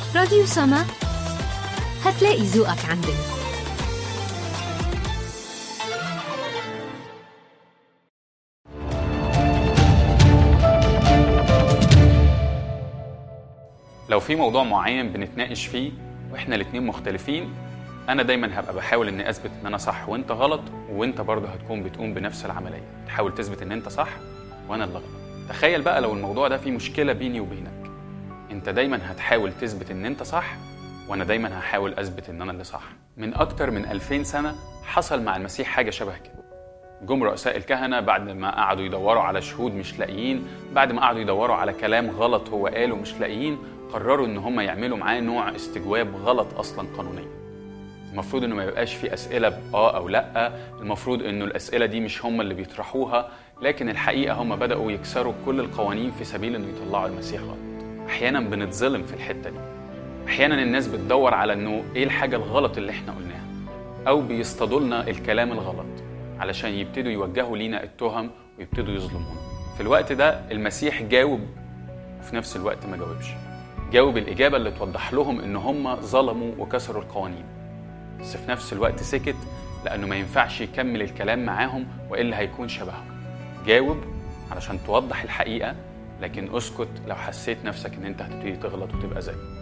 راديو سما هتلاقي ذوقك عندنا لو في موضوع معين بنتناقش فيه واحنا الاتنين مختلفين انا دايما هبقى بحاول اني اثبت ان انا صح وانت غلط وانت برضه هتكون بتقوم بنفس العمليه تحاول تثبت ان انت صح وانا اللي غلط تخيل بقى لو الموضوع ده فيه مشكله بيني وبينك انت دايما هتحاول تثبت ان انت صح وانا دايما هحاول اثبت ان انا اللي صح من اكتر من 2000 سنه حصل مع المسيح حاجه شبه كده جم رؤساء الكهنة بعد ما قعدوا يدوروا على شهود مش لاقيين بعد ما قعدوا يدوروا على كلام غلط هو قاله مش لاقيين قرروا ان هم يعملوا معاه نوع استجواب غلط اصلا قانونيا المفروض انه ما يبقاش في اسئله باه او لا المفروض انه الاسئله دي مش هم اللي بيطرحوها لكن الحقيقه هم بداوا يكسروا كل القوانين في سبيل انه يطلعوا المسيح غلط احيانا بنتظلم في الحته دي احيانا الناس بتدور على انه ايه الحاجه الغلط اللي احنا قلناها او بيصطادوا لنا الكلام الغلط علشان يبتدوا يوجهوا لينا التهم ويبتدوا يظلمونا في الوقت ده المسيح جاوب وفي نفس الوقت ما جاوبش جاوب الإجابة اللي توضح لهم إن هم ظلموا وكسروا القوانين بس في نفس الوقت سكت لأنه ما ينفعش يكمل الكلام معاهم وإلا هيكون شبههم جاوب علشان توضح الحقيقة لكن اسكت لو حسيت نفسك إن أنت هتبتدي تغلط وتبقى زيه